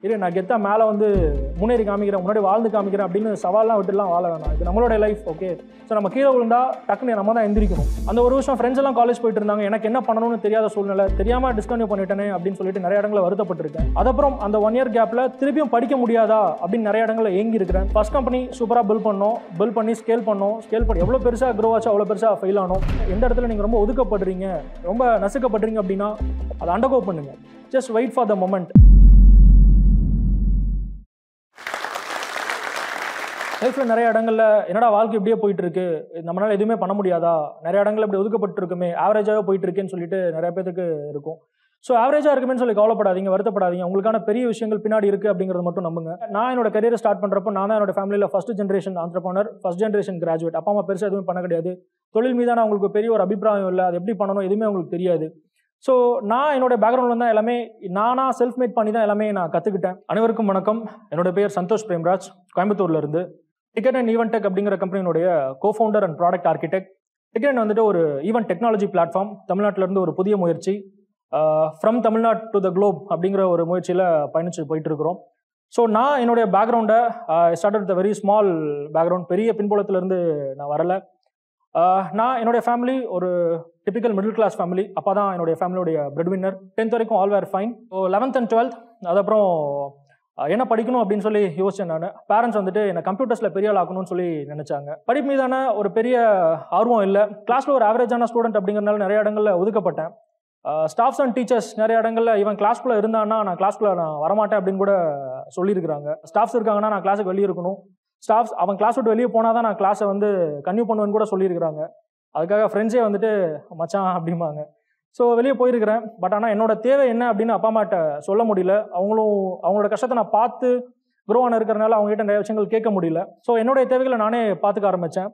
இரு நான் கெத்தா மேலே வந்து முன்னேறி காமிக்கிறேன் முன்னாடி வாழ்ந்து காமிக்கிறேன் அப்படின்னு சவால்லாம் விட்டுலாம் வாழ வேணாம் இது நம்மளோட லைஃப் ஓகே ஸோ நம்ம கீழே விழுந்தா டக்குன்னு நம்ம தான் எந்திரிக்கணும் அந்த ஒரு வருஷம் ஃப்ரெண்ட்ஸ் எல்லாம் காலேஜ் போயிட்டு இருந்தாங்க எனக்கு என்ன பண்ணணும்னு தெரியாத சூழ்நிலை தெரியாம டிஸ்கன்யூ பண்ணிட்டேனே அப்படின்னு சொல்லிட்டு நிறைய இடங்களில் வருத்தப்பட்டிருக்கேன் அதுக்கப்புறம் அந்த ஒன் இயர் கேப்ல திருப்பியும் படிக்க முடியாதா அப்படின்னு நிறைய இடங்களில் ஏங்கி இருக்கிறேன் ஃபர்ஸ்ட் கம்பெனி சூப்பராக பில் பண்ணோம் பில் பண்ணி ஸ்கேல் பண்ணோம் ஸ்கேல் பண்ணி எவ்வளோ பெருசாக க்ரோ ஆச்சோ அவ்வளோ பெருசாக ஃபெயில் ஆனோம் எந்த இடத்துல நீங்கள் ரொம்ப ஒதுக்கப்படுறீங்க ரொம்ப நசுக்கப்படுறீங்க அப்படின்னா அதை அண்டர்கோ பண்ணுங்க just wait for the moment லைஃப்பில் நிறைய இடங்கள்ல என்னடா வாழ்க்கை இப்படியே போயிட்டு இருக்கு நம்மளால எதுவுமே பண்ண முடியாதா நிறைய இடங்கள்ல இப்படி ஒதுக்கப்பட்டு இருக்குமே ஆவரேஜாகவே போயிட்டு இருக்கேன்னு சொல்லிட்டு நிறைய பேருக்கு இருக்கும் ஸோ ஆவரேஜாக இருக்குமே சொல்லி கவலைப்படாதீங்க வருத்தப்படாதீங்க உங்களுக்கான பெரிய விஷயங்கள் பின்னாடி இருக்குது அப்படிங்கிறது மட்டும் நம்புங்க நான் என்னோட கரியரை ஸ்டார்ட் பண்ணுறப்போ நான் தான் என்னோட ஃபேமிலியில் first generation entrepreneur first generation graduate அப்பா அம்மா பெருசாக எதுவுமே பண்ண கிடையாது தொழில் மீதான அவங்களுக்கு பெரிய ஒரு அபிப்பிராயம் இல்லை அது எப்படி பண்ணணும் எதுவுமே அவங்களுக்கு தெரியாது ஸோ நான் என்னோட பேக்ரவுண்டில் தான் எல்லாமே நானாக செல்ஃப் மேட் பண்ணி தான் எல்லாமே நான் கற்றுக்கிட்டேன் அனைவருக்கும் வணக்கம் என்னோட பேர் சந்தோஷ் பிரேம்ராஜ் கோயம்புத்தூர்ல இருந்து டிக்கெட் அண்ட் ஈவென்ட் டெக் அப்படிங்கிற கம்பெனியுடைய cofounder and product architect ticket வந்துட்டு ஒரு ஈவென்ட் டெக்னாலஜி பிளாட்ஃபார்ம் தமிழ்நாட்டில இருந்து ஒரு புதிய முயற்சி from Tamil Nadu to the globe அப்படிங்கிற ஒரு முயற்சியில் பயணிச்சு போயிட்டு இருக்கிறோம் ஸோ நான் என்னுடைய பேக்ரவுண்டை started the very small background பெரிய பின்புலத்திலிருந்து நான் வரலை ஆஹ் நான் என்னுடைய ஃபேமிலி ஒரு டிபிக்கல் மிடில் கிளாஸ் ஃபேமிலி அப்பா தான் என்னுடைய ஃபேமிலியோடைய பிரெட் வின்னர் டென்த் வரைக்கும் all were fine so eleventh and twelfth அதுக்கப்புறம் ஆஹ் என்ன படிக்கணும் அப்படின்னு சொல்லி யோசிச்சேன் நான் பேரண்ட்ஸ் வந்துட்டு என்னை கம்ப்யூட்டர்ஸில் பெரிய ஆள் ஆக்கணும்னு சொல்லி நினைச்சாங்க படிப்பு மீதான ஒரு பெரிய ஆர்வம் இல்லை கிளாஸில் ஒரு ஆவரேஜான ஸ்டூடெண்ட் அப்படிங்கிறனால நிறைய இடங்களில் ஒதுக்கப்பட்டேன் ஸ்டாஃப்ஸ் அண்ட் டீச்சர்ஸ் நிறைய இடங்களில் இவன் கிளாஸ்க்குள்ளே இருந்தான்னா நான் கிளாஸ்க்குள்ளே நான் வரமாட்டேன் அப்படின்னு கூட சொல்லியிருக்கிறாங்க ஸ்டாஃப்ஸ் இருக்காங்கன்னா நான் கிளாஸுக்கு வெளியே இருக்கணும் ஸ்டாஃப்ஸ் அவன் கிளாஸ் விட்டு வெளியே போனால் தான் நான் கிளாஸை வந்து கன்யூ பண்ணுவேன்னு கூட சொல்லியிருக்கிறாங்க அதுக்காக ஃப்ரெண்ட்ஸே வந்துட்டு மச்சான் அப்படிம்பாங்க ஸோ வெளியே போயிருக்கிறேன் பட் ஆனால் என்னோட தேவை என்ன அப்படின்னு அப்பா அம்மாட்ட சொல்ல முடியல அவங்களும் அவங்களோட கஷ்டத்தை நான் பார்த்து க்ரோ ஆன இருக்கிறனால அவங்ககிட்ட நிறைய விஷயங்கள் கேட்க முடியல ஸோ என்னுடைய தேவைகளை நானே பார்த்துக்க ஆரம்பித்தேன்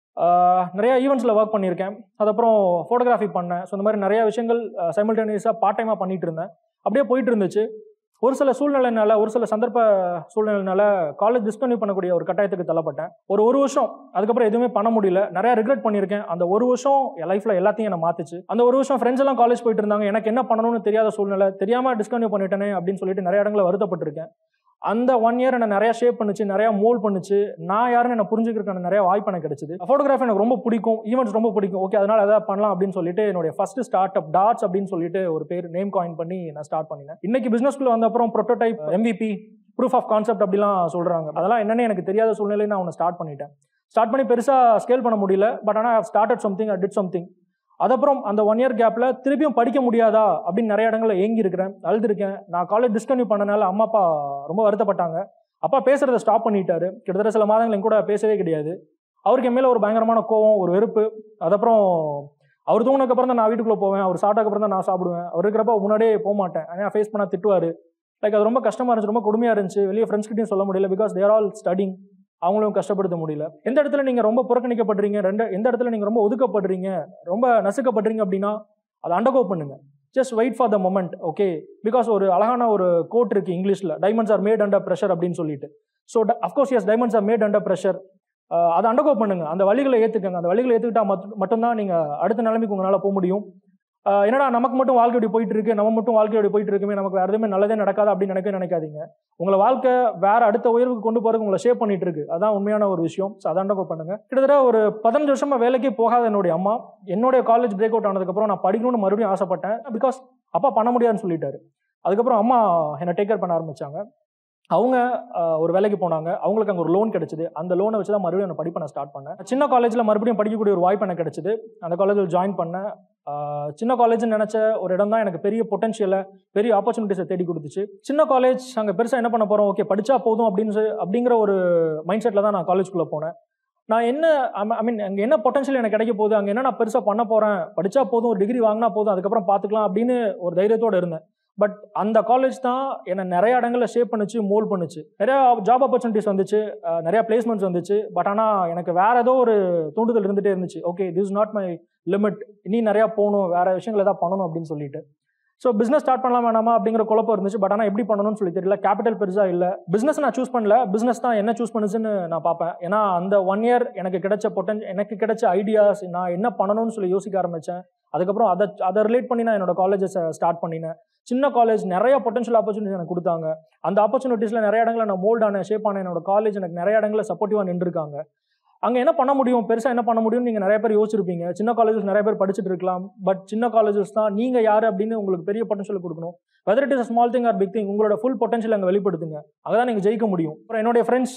நிறைய ஈவெண்ட்ஸில் ஒர்க் பண்ணியிருக்கேன் அதுக்கப்புறம் ஃபோட்டோகிராஃபி பண்ணேன் ஸோ இந்த மாதிரி நிறைய விஷயங்கள் சைமல்டேனியஸாக பார்ட் டைமாக பண்ணிட்டு இருந்தேன் அப்படியே போயிட்டு இருந்துச்சு ஒரு சில சூழ்நிலைனால ஒரு சில சந்தர்ப்ப சூழ்நிலைனால காலேஜ் டிஸ்கன்யூ பண்ணக்கூடிய ஒரு கட்டாயத்துக்கு தள்ளப்பட்டேன் ஒரு ஒரு வருஷம் அதுக்கப்புறம் எதுவுமே பண்ண முடியல நிறைய ரிக்ரெட் பண்ணியிருக்கேன் அந்த ஒரு வருஷம் என் லைஃப்ல எல்லாத்தையும் என்ன மாத்துச்சு அந்த ஒரு வருஷம் ஃப்ரெண்ட்ஸ் எல்லாம் காலேஜ் போயிட்டு இருந்தாங்க எனக்கு என்ன பண்ணணும்னு தெரியாத சூழ்நிலை தெரியாம டிஸ்கன்யூ பண்ணிட்டேனே அப்படின்னு சொல்லிட்டு நிறைய இடங்களில் வருத்தப்பட்டிருக்கேன் அந்த ஒன் இயர் என்ன நிறைய ஷேப் பண்ணுச்சு நிறைய மோல் பண்ணுச்சு நான் யாருன்னு என்ன புரிஞ்சுக்கிறதுக்கான நிறைய வாய்ப்பு எனக்கு கிடைச்சது ஃபோட்டோகிராஃபி எனக்கு ரொம்ப பிடிக்கும் ஈவெண்ட்ஸ் ரொம்ப பிடிக்கும் ஓகே அதனால எதாவது பண்ணலாம் அப்படின்னு சொல்லிட்டு என்னுடைய ஃபர்ஸ்ட் ஸ்டார்ட் அப் டாட்ஸ் அப்படின்னு சொல்லிட்டு ஒரு பேர் நேம் காயின் பண்ணி நான் ஸ்டார்ட் பண்ணினேன் இன்னைக்கு பிசினஸ்க்குள்ள வந்த அப்புறம் prototype MVP proof of concept அப்படிலாம் சொல்றாங்க அதெல்லாம் என்னன்னு எனக்கு தெரியாத சூழ்நிலையை நான் அவனை ஸ்டார்ட் பண்ணிட்டேன் ஸ்டார்ட் பண்ணி பெருசாக ஸ்கேல் பண்ண முடியல பட் ஆனால் ஸ்டார்டட் சம்திங் டிட் சம்திங் அதுக்கப்புறம் அந்த ஒன் இயர் கேப்ல திருப்பியும் படிக்க முடியாதா அப்படின்னு நிறைய இடங்களில் ஏங்கி இருக்கிறேன் அழுதுருக்கேன் நான் காலேஜ் டிஸ்கன்யூ பண்ணனால அம்மா அப்பா ரொம்ப வருத்தப்பட்டாங்க அப்பா பேசுறத ஸ்டாப் பண்ணிட்டாரு கிட்டத்தட்ட சில மாதங்கள் என் கூட பேசவே கிடையாது அவருக்கு என் மேல ஒரு பயங்கரமான கோவம் ஒரு வெறுப்பு அதுக்கப்புறம் அவர் தூங்கினதுக்கு அப்புறம் தான் நான் வீட்டுக்குள்ள போவேன் அவர் சாப்பிட்டதுக்கு அப்புறம் தான் நான் சாப்பிடுவேன் அவர் இருக்கிறப்ப முன்னாடியே போக மாட்டேன் ஆனால் ஃபேஸ் பண்ணா திட்டுவாரு லைக் அது ரொம்ப கஷ்டமா இருந்துச்சு ரொம்ப கொடுமையா இருந்துச்சு வெளியே ஃப்ரெண்ட்ஸ் கிட்டையும் சொல்ல முடியல பிகாஸ் தேர் ஆல் ஸ்டடிங் அவங்களும் கஷ்டப்படுத்த முடியல எந்த இடத்துல நீங்க ரொம்ப புறக்கணிக்கப்படுறீங்க ரெண்டு எந்த இடத்துல நீங்க ரொம்ப ஒதுக்கப்படுறீங்க ரொம்ப நசுக்கப்படுறீங்க அப்படின்னா அதை அண்டர்கோ பண்ணுங்க just wait for the moment okay because ஒரு அழகான ஒரு கோட் இருக்கு இங்கிலீஷ்ல diamonds are made under pressure அப்படின்னு சொல்லிட்டு so of course yes diamonds are made under pressure அதை அண்டர்கோ பண்ணுங்க அந்த வழிகளை ஏற்றுக்கங்க அந்த வழிகளை ஏற்றுக்கிட்டா மட் மட்டும்தான் நீங்க அடுத்த நிலைமைக்கு உங்களால் போக முடியும் ஆஹ் என்னடா நமக்கு மட்டும் வாழ்க்கை இப்படி போயிட்டு இருக்கு நம்ம மட்டும் வாழ்க்கை இப்படி போயிட்டு இருக்குமே நமக்கு வேற எதுவுமே நல்லதே நடக்காது அப்படின்னு நினைக்க நினைக்காதீங்க உங்களை வாழ்க்கை வேற அடுத்த உயர்வுக்கு கொண்டு போறதுக்கு உங்களை ஷேப் பண்ணிட்டு இருக்கு அதான் உண்மையான ஒரு விஷயம் ஸோ அதை அண்டர்கோ பண்ணுங்க கிட்டத்தட்ட ஒரு பதினஞ்சு வருஷமா வேலைக்கே போகாத என்னுடைய அம்மா என்னுடைய காலேஜ் பிரேக் அவுட் ஆனதுக்கப்புறம் நான் படிக்கணும்னு மறுபடியும் ஆசைப்பட்டேன் பிகாஸ் அப்பா பண்ண முடியாதுன்னு சொல்லிட்டாரு அதுக்கப்புறம் அம்மா என்னை டேக் கேர் பண்ண ஆரம்பிச்சாங்க அவங்க ஆஹ், ஒரு வேலைக்கு போனாங்க அவங்களுக்கு அங்கே ஒரு லோன் கிடைச்சது அந்த லோனை வச்சு தான் மறுபடியும் நான் படிப்பை நான் ஸ்டார்ட் பண்ணேன் சின்ன காலேஜில் மறுபடியும் படிக்கக்கூடிய ஒரு வாய்ப்பு எனக்கு கிடைச்சது அந்த காலேஜில் ஜாயின் பண்ணேன் ஆஹ், சின்ன காலேஜ்னு நினச்ச ஒரு இடம் தான் எனக்கு பெரிய பொட்டன்ஷியலை பெரிய ஆப்பர்ச்சுனிட்டிஸை தேடி கொடுத்துச்சு சின்ன காலேஜ் அங்கே பெருசாக என்ன பண்ண போகிறோம் ஓகே படித்தா போதும் அப்படின்னு சொல்லி- அப்படிங்கிற ஒரு மைண்ட் செட்டில் தான் நான் காலேஜ்குள்ளே போனேன் நான் என்ன ஐ மீன் அங்கே என்ன பொட்டன்ஷியல் எனக்கு கிடைக்க போகுது அங்கே என்ன நான் பெருசாக பண்ண போகிறேன் படித்தா போதும் ஒரு டிகிரி வாங்கினா போதும் அதுக்கப்புறம் பார்த்துக்கலாம் அப்படின்னு ஒரு தைரியத்தோடு இருந்தேன் பட் அந்த காலேஜ் தான் என்னை நிறைய இடங்களில் ஷேப் பண்ணுச்சு மோல் பண்ணுச்சு நிறைய ஜாப் ஆப்பர்ச்சுனிட்டிஸ் வந்துச்சு அஹ் நிறைய பிளேஸ்மெண்ட்ஸ் வந்துச்சு பட் ஆனால் எனக்கு வேற ஏதோ ஒரு தூண்டுதல் இருந்துகிட்டே இருந்துச்சு okay this not my limit இனி நிறையா போகணும் வேற விஷயங்கள் ஏதாவது பண்ணணும் அப்படின்னு சொல்லிட்டு ஸோ பிஸ்னஸ் ஸ்டார்ட் பண்ணலாம் வேணாமா அப்படிங்கிற குழப்பம் இருந்துச்சு பட் ஆனால் எப்படி பண்ணணும்னு சொல்லி தெரியல கேபிட்டல் பெருசாக இல்லை பிஸ்னஸ் நான் சூஸ் பண்ணல பிஸ்னஸ் தான் என்ன சூஸ் பண்ணுச்சுன்னு நான் பார்ப்பேன் ஏன்னா அந்த ஒன் இயர் எனக்கு கிடைச்ச பொட்டன் எனக்கு கிடைச்ச ஐடியாஸ் நான் என்ன பண்ணணும்னு சொல்லி யோசிக்க ஆரம்பித்தேன் அதுக்கப்புறம் அதை அதை ரிலேட் பண்ணி நான் என்னோட காலேஜஸை ஸ்டார்ட் பண்ணினேன் சின்ன காலேஜ் நிறைய பொட்டன்ஷியல் ஆப்பர்ச்சுனிட்டி எனக்கு கொடுத்தாங்க அந்த ஆப்பர்ச்சுனிட்டிஸில் நிறைய இடங்களில் நான் மோல்ட் ஆன ஷேப் ஆன என்னோட காலேஜ் எனக்கு நிறைய இடங்களில் சப்போர்ட்டிவாக நின்றுருக்காங்க அங்கே என்ன பண்ண முடியும் பெருசாக என்ன பண்ண முடியும்னு நீங்கள் நிறைய பேர் யோசிச்சிருப்பீங்க சின்ன காலேஜஸ் நிறைய பேர் படிச்சுட்டு இருக்கலாம் பட் சின்ன காலேஜஸ் தான் நீங்கள் யார் அப்படின்னு உங்களுக்கு பெரிய பொட்டன்ஷியல் கொடுக்கணும் whether it is small thing or big thing உங்களோட ஃபுல் பொட்டன்ஷியல் அங்கே வெளிப்படுத்துங்க அங்கே தான் நீங்கள் ஜெயிக்க முடியும் அப்புறம் என்னுடைய ஃப்ரெண்ட்ஸ்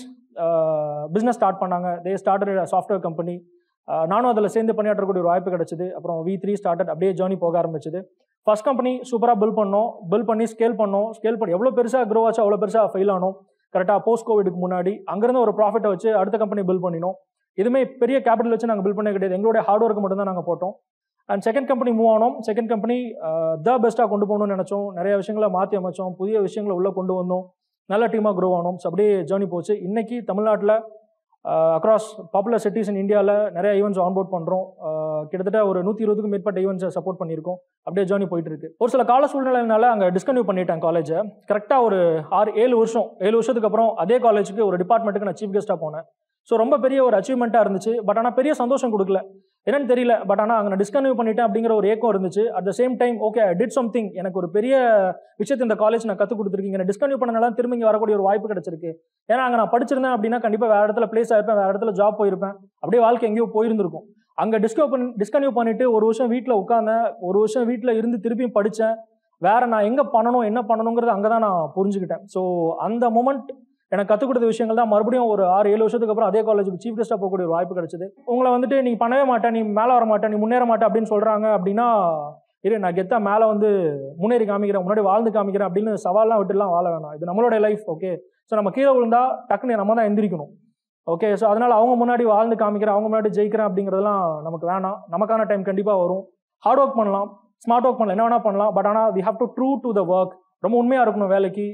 பிஸ்னஸ் ஸ்டார்ட் பண்ணாங்க தே ஸ்டார்டட் சாஃப்ட்வேர் கம்பெனி நானும் அதில் சேர்ந்து பணியாற்றக்கூடிய ஒரு வாய்ப்பு கிடைச்சிது அப்புறம் வி த்ரீ ஸ்டார்டட் அப்படியே ஜேர்னி போக ஆரம்பிச்சது ஃபர்ஸ்ட் கம்பெனி சூப்பராக பில் பண்ணோம் பில் பண்ணி ஸ்கேல் பண்ணோம் ஸ்கேல் பண்ணி எவ்வளோ பெருசாக க்ரோ ஆச்சு அவ்வளோ பெருசாக ஃபெயில் ஆனோம் கரெக்டாக போஸ்ட் கோவிடுக்கு முன்னாடி அங்கேருந்து ஒரு ப்ராஃபிட்டை வச்சு அடுத்த கம்பெனி பில் பண்ணினோம் இதுவுமே பெரிய கேபிட்டல் வச்சு நாங்கள் பில் பண்ண கிடையாது எங்களுடைய ஹார்ட் ஒர்க் மட்டும் தான் நாங்கள் போட்டோம் அண்ட் செகண்ட் கம்பெனி மூவ் ஆனோம் செகண்ட் கம்பெனி த பெஸ்ட்டாக கொண்டு போகணும்னு நினச்சோம் நிறைய விஷயங்களை மாற்றி அமைச்சோம் புதிய விஷயங்களை உள்ளே கொண்டு வந்தோம் நல்ல டீமாக க்ரோ ஆனோம் ஸோ அப்படியே ஜேர்னி போச்சு இன்னைக்கு தமிழ்நாட்டில் அக்ராஸ் பாப்புலர் சிட்டிஸ் இன் இந்தியாவில் நிறைய ஈவெண்ட்ஸ் ஆன்போர்ட் பண்ணுறோம் கிட்டத்தட்ட ஒரு நூற்றி இருபதுக்கும் மேற்பட்ட ஈவெண்ட்ஸை சப்போர்ட் பண்ணியிருக்கோம் அப்படியே ஜேர்னி போயிட்டு இருக்கு ஒரு சில கால சூழ்நிலைனால அங்கே டிஸ்கன்யூ பண்ணிட்டேன் காலேஜை கரெக்டாக ஒரு ஆறு ஏழு வருஷம் ஏழு வருஷத்துக்கு அப்புறம் அதே காலேஜுக்கு ஒரு டிபார்ட்மெண்ட்டுக்கு நான் சீஃப் கெஸ்ட்டாக போனேன் ஸோ ரொம்ப பெரிய ஒரு அச்சீவ்மெண்ட்டாக இருந்துச்சு பட் ஆனால் பெரிய சந்தோஷம் கொடுக்கல என்னன்னு தெரியல பட் ஆனால் அங்கே நான் டிஸ்கன்யூ பண்ணிட்டேன் அப்படிங்கிற ஒரு ஏக்கம் இருந்துச்சு at the same time okay did something எனக்கு ஒரு பெரிய விஷயத்தை இந்த காலேஜ் நான் கற்றுக் கொடுத்துருக்கீங்க நான் டிஸ்கன்யூ பண்ணனால திரும்பி இங்கே வரக்கூடிய ஒரு வாய்ப்பு கிடைச்சிருக்கு ஏன்னா அங்கே நான் படிச்சிருந்தேன் அப்படின்னா கண்டிப்பாக வேறு இடத்துல பிளேஸ் ஆயிருப்பேன் வேறு இடத்துல ஜாப் போயிருப்பேன் அப்படியே வாழ்க்கை எங்கேயோ போயிருந்திருக்கும் அங்கே டிஸ்கோ பண்ணி டிஸ்கன்யூ பண்ணிட்டு ஒரு வருஷம் வீட்டில் உட்காந்தேன் ஒரு வருஷம் வீட்டில் இருந்து திருப்பியும் படித்தேன் வேற நான் எங்கே பண்ணணும் என்ன பண்ணணுங்கிறது அங்கே தான் நான் புரிஞ்சுக்கிட்டேன் ஸோ அந்த மூமெண்ட் எனக்கு கற்றுக் கொடுத்த விஷயங்கள் தான் மறுபடியும் ஒரு ஆறு ஏழு வருஷத்துக்கு அப்புறம் அதே காலேஜுக்கு சீஃப் கெஸ்ட்டாக போகக்கூடிய ஒரு வாய்ப்பு கிடைச்சது உங்களை வந்துட்டு நீ பண்ணவே மாட்டேன் நீ மேலே வர மாட்டேன் நீ முன்னேற மாட்டேன் அப்படின்னு சொல்கிறாங்க அப்படின்னா இரு நான் கெத்தா மேலே வந்து முன்னேறி காமிக்கிறேன் முன்னாடி வாழ்ந்து காமிக்கிறேன் அப்படின்னு சவால்லாம் விட்டுலாம் வாழ வேணாம் இது நம்மளோட லைஃப் ஓகே ஸோ நம்ம கீழே விழுந்தா டக்குன்னு நம்ம தான் எந்திரிக்கணும் ஓகே ஸோ அதனால் அவங்க முன்னாடி வாழ்ந்து காமிக்கிறேன் அவங்க முன்னாடி ஜெயிக்கிறேன் அப்படிங்கிறதெல்லாம் நமக்கு வேணாம் நமக்கான டைம் கண்டிப்பாக வரும் ஹார்ட் ஒர்க் பண்ணலாம் ஸ்மார்ட் ஒர்க் பண்ணலாம் என்ன வேணால் பண்ணலாம் பட் ஆனால் we have to true to the work ரொம்ப உண்மையாக இருக்கணும் வேலைக்கு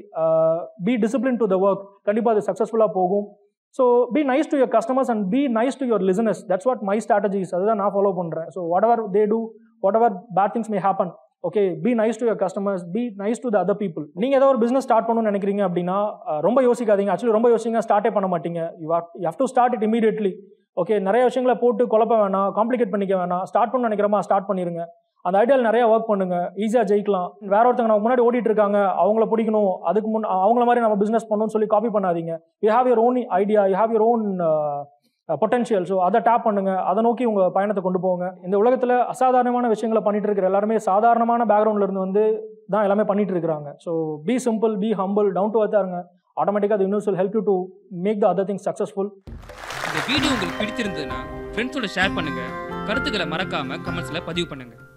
be discipline to the work கண்டிப்பாக அது சக்ஸஸ்ஃபுல்லாக போகும் so be nice to your customers and be nice to your listeners that's what my strategies அதுதான் நான் ஃபாலோ பண்ணுறேன் so whatever they do whatever bad things may happen okay be nice to your customers be nice to the other people நீங்கள் ஏதோ ஒரு business start பண்ணணும்னு நினைக்கிறீங்க அப்படின்னா அஹ், ரொம்ப யோசிக்காதீங்க ஆக்சுவலி ரொம்ப யோசிங்க ஸ்டார்ட்டே பண்ண மாட்டீங்க you have to start it immediately okay நிறைய விஷயங்களை போட்டு குழப்ப வேணாம் காம்ப்ளிகேட் பண்ணிக்க வேணாம் ஸ்டார்ட் பண்ண நினைக்கிறோமா ஸ்டார்ட் பண்ணிருங்க அந்த ஐடியாவில் நிறைய ஒர்க் பண்ணுங்க ஈஸியாக ஜெயிக்கலாம் வேற ஒருத்தங்க நம்ம முன்னாடி ஓடிட்டு இருக்காங்க அவங்கள பிடிக்கணும் அதுக்கு முன் அவங்கள மாதிரி நம்ம பிஸ்னஸ் பண்ணணும்னு சொல்லி காப்பி பண்ணாதீங்க you have your own idea you have your own potential so அதை டேப் பண்ணுங்க அதை நோக்கி உங்க பயணத்தை கொண்டு போங்க இந்த உலகத்தில் அசாதாரணமான விஷயங்களை பண்ணிட்டு இருக்கிற எல்லாருமே சாதாரணமான பேக்ரவுண்ட்ல இருந்து வந்து தான் எல்லாமே பண்ணிட்டு இருக்கிறாங்க so be simple be humble down to அர்த்தாக இருங்க ஆட்டோமேட்டிக்காக அது universe will help you to make the other thing successful இந்த வீடியோ உங்களுக்கு பிடித்திருந்ததுன்னா ஃப்ரெண்ட்ஸோட ஷேர் பண்ணுங்க கருத்துக்களை மறக்காம கமெண்ட்ஸ்ல பதிவு பண்ணுங்க